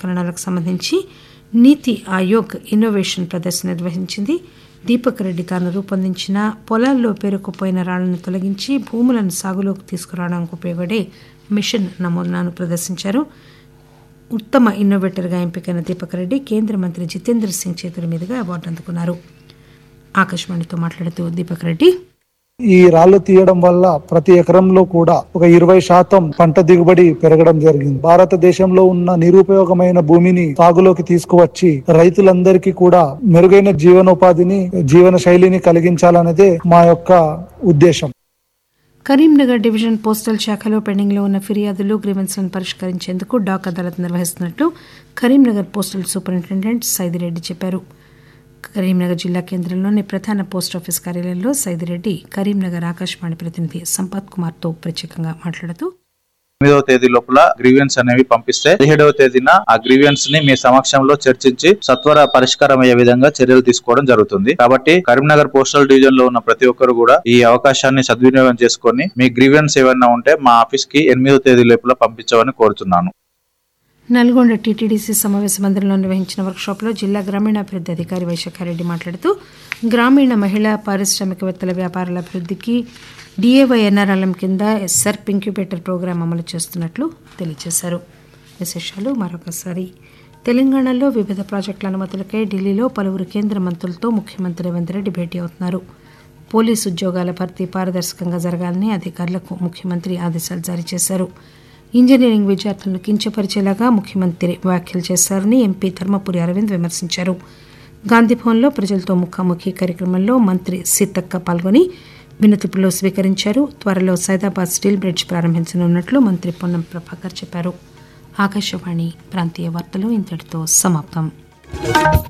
ఆవిష్కరణలకు సంబంధించి నీతి ఆయోగ్ ఇన్నోవేషన్ ప్రదర్శన నిర్వహించింది దీపక్ రెడ్డి తాను రూపొందించిన పొలాల్లో పేరుకుపోయిన రాళ్లను తొలగించి భూములను సాగులోకి తీసుకురావడానికి ఉపయోగపడే మిషన్ నమూనాను ప్రదర్శించారు ఉత్తమ ఇన్నోవేటర్గా ఎంపికైన దీపక్ రెడ్డి కేంద్ర మంత్రి జితేంద్ర సింగ్ చేతుల మీదుగా అవార్డు అందుకున్నారు ఆకాశవాణితో మాట్లాడుతూ దీపక్ రెడ్డి ఈ రాళ్లు తీయడం వల్ల ప్రతి ఎకరంలో కూడా ఒక ఇరవై శాతం పంట దిగుబడి పెరగడం జరిగింది భారతదేశంలో ఉన్న నిరుపయోగమైన భూమిని సాగులోకి తీసుకువచ్చి రైతులందరికీ కూడా మెరుగైన జీవనోపాధిని జీవన శైలిని కలిగించాలనేదే మా యొక్క ఉద్దేశం కరీంనగర్ డివిజన్ పోస్టల్ శాఖలో పెండింగ్లో ఉన్న ఫిర్యాదులు గ్రీవెన్స్లను పరిష్కరించేందుకు డాక్ అదాలత్ నిర్వహిస్తున్నట్లు కరీంనగర్ పోస్టల్ సూపరింటెండెంట్ సైదిరెడ్డి చెప్పారు కరీంనగర్ జిల్లా కేంద్రంలోని ప్రధాన పోస్టాఫీస్ కార్యాలయంలో సైదిరెడ్డి కరీంనగర్ ఆకాశవాణి ప్రతినిధి సంపత్ కుమార్ తో ప్రత్యేకంగా మాట్లాడుతూ ఎనిమిదవ తేదీ లోపల గ్రీవియన్స్ అనేవి పంపిస్తే పదిహేడవ తేదీన ఆ గ్రీవియన్స్ ని మీ సమక్షంలో చర్చించి సత్వర పరిష్కారం అయ్యే విధంగా చర్యలు తీసుకోవడం జరుగుతుంది కాబట్టి కరీంనగర్ పోస్టల్ డివిజన్ లో ఉన్న ప్రతి ఒక్కరు కూడా ఈ అవకాశాన్ని సద్వినియోగం చేసుకొని మీ గ్రీవియన్స్ ఏమైనా ఉంటే మా ఆఫీస్ కి ఎనిమిదవ తేదీ లోపల పంపించమని కోరుతున్నాను నల్గొండ టీటీడీసీ సమావేశ మందిరంలో నిర్వహించిన వర్క్షాప్లో జిల్లా గ్రామీణాభివృద్ధి అధికారి వైశాఖారెడ్డి మాట్లాడుతూ గ్రామీణ మహిళా పారిశ్రామికవేత్తల వ్యాపారాల అభివృద్ధికి డిఏవైఎన్ఆర్ఎల్ఎం కింద సెర్ప్ ఇంక్యుబేటర్ ప్రోగ్రాం అమలు చేస్తున్నట్లు తెలియజేశారు విశేషాలు మరొకసారి తెలంగాణలో వివిధ ప్రాజెక్టుల అనుమతులకై ఢిల్లీలో పలువురు కేంద్ర మంత్రులతో ముఖ్యమంత్రి రేవంత్ రెడ్డి భేటీ అవుతున్నారు పోలీసు ఉద్యోగాల భర్తీ పారదర్శకంగా జరగాలని అధికారులకు ముఖ్యమంత్రి ఆదేశాలు జారీ చేశారు ఇంజనీరింగ్ విద్యార్థులను కించపరిచేలాగా ముఖ్యమంత్రి వ్యాఖ్యలు చేశారని ఎంపీ ధర్మపురి అరవింద్ విమర్శించారు గాంధీభవన్లో ప్రజలతో ముఖాముఖి కార్యక్రమంలో మంత్రి సీతక్క పాల్గొని వినతిపులో స్వీకరించారు త్వరలో సైదాబాద్ స్టీల్ బ్రిడ్జ్ ప్రారంభించనున్నట్లు మంత్రి పొన్నం ప్రభాకర్ చెప్పారు ఆకాశవాణి ప్రాంతీయ వార్తలు ఇంతటితో సమాప్తం